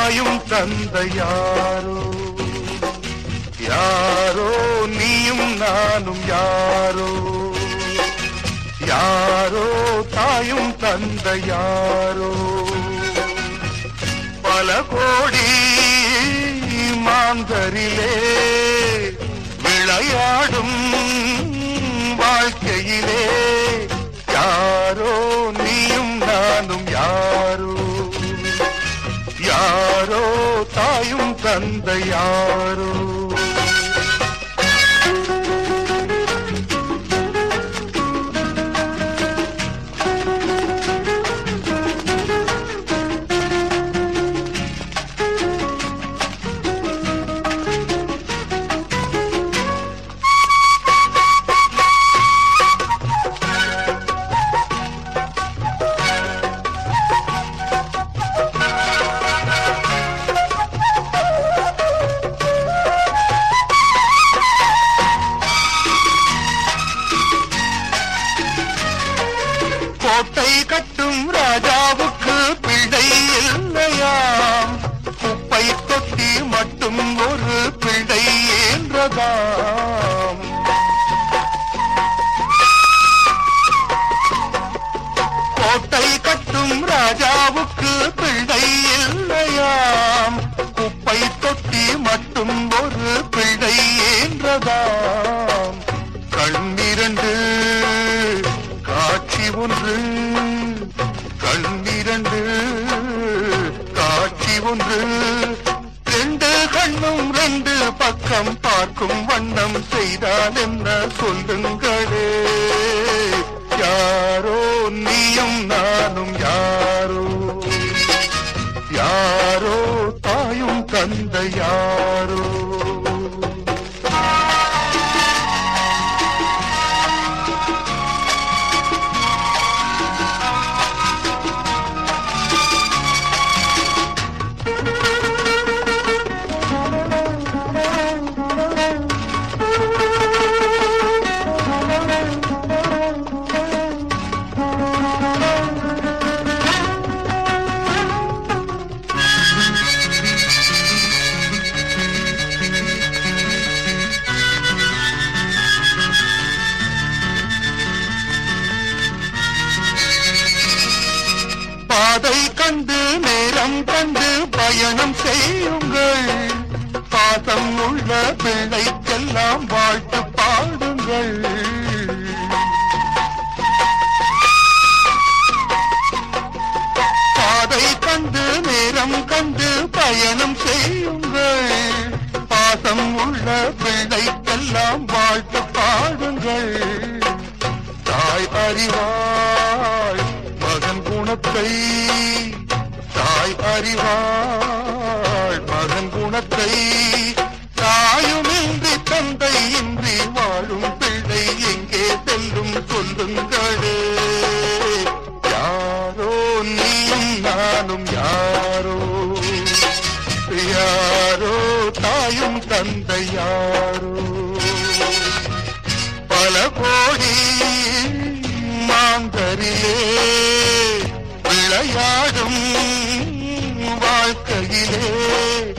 தாயும் தந்த யாரோ யாரோ நீயும் நானும் யாரோ யாரோ தாயும் தந்த யாரோ பல கோடி மாந்தரிலே விளையாடும் வாழ்க்கையிலே யாரோ நீயும் நானும் யாரோ யாரோ தாயும் தந்த யாரோ கோட்டை கட்டும் ராஜாவுக்கு பிள்ளை இல்லையாம் குப்பை தொட்டி மட்டும் ஒரு பிள்ளை என்றதாம் கோட்டை கட்டும் ராஜாவுக்கு பிள்ளை இல்லையாம் குப்பை தொட்டி மட்டும் ஒரு பிள்ளை என்றதாம் கண்ணிரண்டு காட்சி ஒன்று கண்ணிரண்டு காட்சி ஒன்று ரெண்டு கண்ணும் ரெண்டு பக்கம் பார்க்கும் வண்ணம் செய்தால் என்ன சொல்லுங்களே யாரோ நீயும் நானும் யாரோ யாரோ தாயும் தந்த யாரோ பாதை கண்டு நேரம் கண்டு பயணம் செய்யுங்கள் பாசம் உள்ள பிள்ளைக்கெல்லாம் வாழ்த்து பாடுங்கள் பாதை கண்டு நேரம் கண்டு பயணம் செய்யுங்கள் பாசம் உள்ள பிள்ளைக்கெல்லாம் வாழ்த்து பாடுங்கள் தாய் அறிவாள் மகன் குணத்தை தாய் அறிவாள் மகன் குணத்தை தாயுமின்றி தந்தை இன்றி வாழும் பிள்ளை எங்கே செல்லும் சொல்லுங்களே யாரோ நீயும் நானும் யாரோ யாரோ தாயும் தந்தை யாரோ பல கோடி மாந்தரிலே விளையாடும் வாழ்க்கையிலே